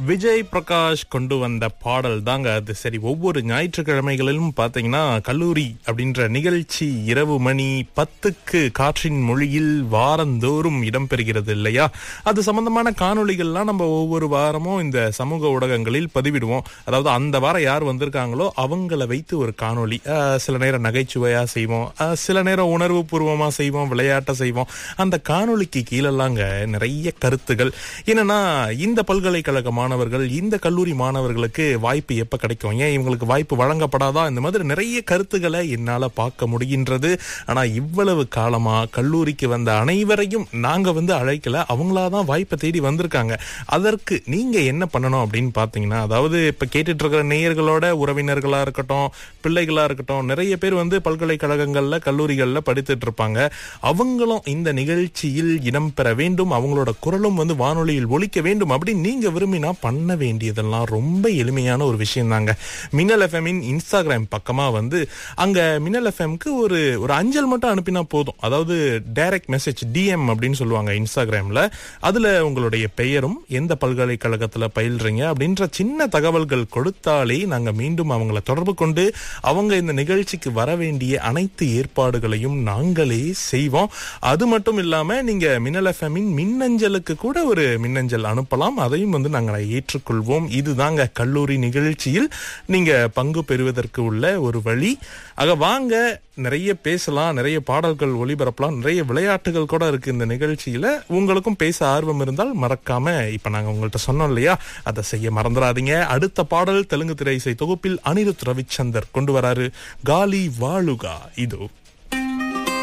விஜய் பிரகாஷ் கொண்டு வந்த பாடல் தாங்க அது சரி ஒவ்வொரு ஞாயிற்றுக்கிழமைகளிலும் பாத்தீங்கன்னா கல்லூரி அப்படின்ற நிகழ்ச்சி இரவு மணி பத்துக்கு காற்றின் மொழியில் வாரந்தோறும் இடம்பெறுகிறது இல்லையா அது சம்பந்தமான காணொளிகள்லாம் நம்ம ஒவ்வொரு வாரமும் இந்த சமூக ஊடகங்களில் பதிவிடுவோம் அதாவது அந்த வாரம் யார் வந்திருக்காங்களோ அவங்கள வைத்து ஒரு காணொளி அஹ், சில நேரம் நகைச்சுவையா செய்வோம் அஹ், சில நேரம் உணர்வு பூர்வமா செய்வோம் விளையாட்ட செய்வோம் அந்த காணொளிக்கு கீழெல்லாங்க நிறைய கருத்துகள் என்னன்னா இந்த பல்கலைக்கழக மாணவர்கள் இந்த கல்லூரி மாணவர்களுக்கு வாய்ப்பு எப்ப கிடைக்கும் ஏன் இவங்களுக்கு வாய்ப்பு வழங்கப்படாதா இந்த மாதிரி நிறைய கருத்துக்களை என்னால பார்க்க முடிகின்றது ஆனா இவ்வளவு காலமா கல்லூரிக்கு வந்த அனைவரையும் நாங்க வந்து அழைக்கல அவங்களாதான் வாய்ப்பை தேடி வந்திருக்காங்க அதற்கு நீங்க என்ன பண்ணணும் அப்படின்னு பாத்தீங்கன்னா அதாவது இப்ப கேட்டுட்டு இருக்கிற நேயர்களோட உறவினர்களா இருக்கட்டும் பிள்ளைகளா இருக்கட்டும் நிறைய பேர் வந்து பல்கலைக்கழகங்கள்ல கல்லூரிகள்ல படித்துட்டு இருப்பாங்க அவங்களும் இந்த நிகழ்ச்சியில் இடம்பெற வேண்டும் அவங்களோட குரலும் வந்து வானொலியில் ஒலிக்க வேண்டும் அப்படின்னு நீங்க விரும்பினா பண்ண வேண்டியதெல்லாம் ரொம்ப எளிமையான ஒரு விஷயம் தாங்க மின்னல் எஃப்எம்மின் இன்ஸ்டாகிராம் பக்கமா வந்து அங்க மின்னல் எஃப்எம்க்கு ஒரு ஒரு அஞ்சல் மட்டும் அனுப்பினா போதும் அதாவது டைரக்ட் மெசேஜ் டிஎம் அப்படின்னு சொல்லுவாங்க இன்ஸ்டாகிராம்ல அதுல உங்களுடைய பெயரும் எந்த பல்கலைக்கழகத்துல பயில்றீங்க அப்படின்ற சின்ன தகவல்கள் கொடுத்தாலே நாங்க மீண்டும் அவங்கள தொடர்பு கொண்டு அவங்க இந்த நிகழ்ச்சிக்கு வர வேண்டிய அனைத்து ஏற்பாடுகளையும் நாங்களே செய்வோம் அது மட்டும் இல்லாம நீங்க மின்னல் எஃப்எம்மின் மின்னஞ்சலுக்கு கூட ஒரு மின்னஞ்சல் அனுப்பலாம் அதையும் வந்து நாங்கள் ஏற்றுக்கொள்வோம் இதுதாங்க கல்லூரி நிகழ்ச்சியில் நீங்க பங்கு பெறுவதற்கு உள்ள ஒரு வழி ஆக வாங்க நிறைய பேசலாம் நிறைய பாடல்கள் ஒளிபரப்பலாம் நிறைய விளையாட்டுகள் கூட இருக்கு இந்த நிகழ்ச்சியில உங்களுக்கும் பேச ஆர்வம் இருந்தால் மறக்காம இப்ப நாங்க உங்கள்ட்ட சொன்னோம் இல்லையா அதை செய்ய மறந்துடாதீங்க அடுத்த பாடல் தெலுங்கு திரை இசை தொகுப்பில் அனிருத் ரவிச்சந்தர் கொண்டு வராரு காலி வாழுகா இதோ